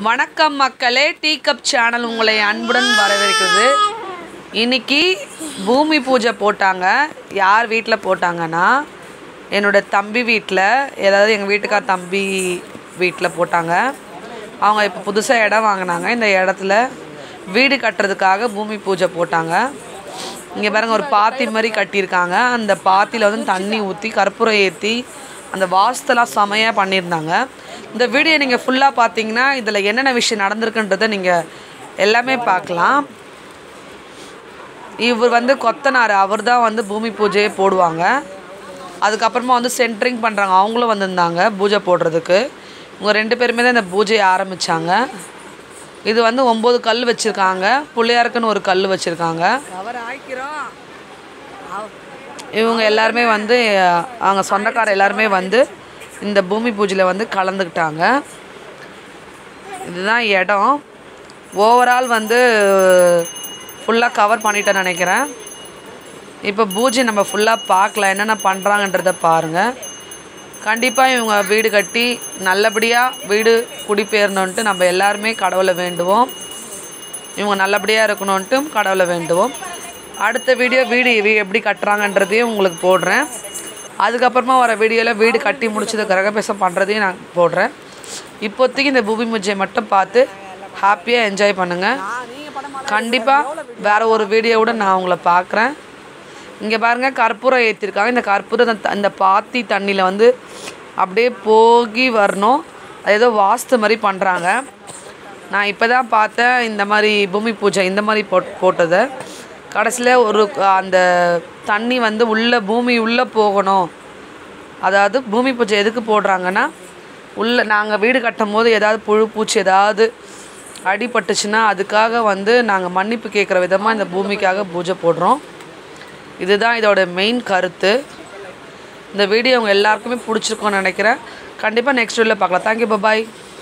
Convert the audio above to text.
வணக்கம் மக்களே tea cup channel உங்களை அன்புடன் வரவேற்கிறது இன்னைக்கு பூமி பூஜை போட்டாங்க யார் வீட்டில் போட்டாங்கன்னா என்னோட தம்பி வீட்டில் ஏதாவது எங்கள் வீட்டுக்கார் தம்பி வீட்டில் போட்டாங்க அவங்க இப்போ புதுசாக இடம் வாங்கினாங்க இந்த இடத்துல வீடு கட்டுறதுக்காக பூமி பூஜை போட்டாங்க இங்கே பாருங்க ஒரு பாத்தி மாதிரி கட்டியிருக்காங்க அந்த பாத்தியில் வந்து தண்ணி ஊற்றி கற்பூரம் ஏற்றி அந்த வாஸ்தெல்லாம் செமையாக பண்ணியிருந்தாங்க இந்த வீடியோ நீங்கள் ஃபுல்லாக பார்த்தீங்கன்னா இதில் என்னென்ன விஷயம் நடந்திருக்குன்றதை நீங்கள் எல்லாமே பார்க்கலாம் இவர் வந்து கொத்தனார் அவர் தான் வந்து பூமி பூஜையே போடுவாங்க அதுக்கப்புறமா வந்து சென்ட்ரிங் பண்ணுறாங்க அவங்களும் வந்திருந்தாங்க பூஜை போடுறதுக்கு இவங்க ரெண்டு பேருமே தான் இந்த பூஜையை ஆரம்பித்தாங்க இது வந்து ஒம்பது கல் வச்சுருக்காங்க பிள்ளையாருக்குன்னு ஒரு கல் வச்சுருக்காங்க இவங்க எல்லாருமே வந்து அவங்க சொந்தக்கார எல்லாருமே வந்து இந்த பூமி பூஜையில் வந்து கலந்துக்கிட்டாங்க இதுதான் இடம் ஓவரால் வந்து ஃபுல்லாக கவர் பண்ணிட்டேன்னு நினைக்கிறேன் இப்போ பூஜை நம்ம ஃபுல்லாக பார்க்கலாம் என்னென்ன பண்ணுறாங்கன்றத பாருங்கள் கண்டிப்பாக இவங்க வீடு கட்டி நல்லபடியாக வீடு குடிபெயரணுன்ட்டு நம்ம எல்லாருமே கடவுளை வேண்டுவோம் இவங்க நல்லபடியாக இருக்கணுன்ட்டு கடவுளை வேண்டுவோம் அடுத்த வீடியோ வீடு இவ- எப்படி கட்டுறாங்கன்றதையும் உங்களுக்கு போடுறேன் அதுக்கப்புறமா வர வீடியோவில் வீடு கட்டி முடிச்சது கிரகபேசம் பண்ணுறதையும் நான் போடுறேன் இப்போதைக்கு இந்த பூமி பூஜையை மட்டும் பார்த்து ஹாப்பியாக என்ஜாய் பண்ணுங்கள் கண்டிப்பாக வேறு ஒரு வீடியோவோட நான் உங்களை பார்க்குறேன் இங்கே பாருங்கள் கற்பூரம் ஏற்றிருக்காங்க இந்த கற்பூரம் அந்த- அந்த பாத்தி தண்ணியில் வந்து அப்படியே போகி வரணும் அது ஏதோ வாஸ்து மாதிரி பண்ணுறாங்க நான் இப்போ தான் பார்த்தேன் இந்த மாதிரி பூமி பூஜை இந்த மாதிரி போட் போட்டதை கடைசியில் ஒரு அந்த தண்ணி வந்து உள்ளே பூமி உள்ளே போகணும் அதாவது பூமி பூஜை எதுக்கு போடுறாங்கன்னா உள்ளே நாங்கள் வீடு கட்டும் போது ஏதாவது புழு பூச்சி ஏதாவது அடிபட்டுச்சுன்னா அதுக்காக வந்து நாங்கள் மன்னிப்பு கேட்குற விதமாக இந்த பூமிக்காக பூஜை போடுறோம் இதுதான் இதோட மெயின் கருத்து இந்த வீடியோ உங்கள் எல்லாருக்குமே பிடிச்சிருக்கும்னு நினைக்கிறேன் கண்டிப்பாக நெக்ஸ்ட் வீடியோவில் பார்க்கலாம் தேங்க்யூ பாய்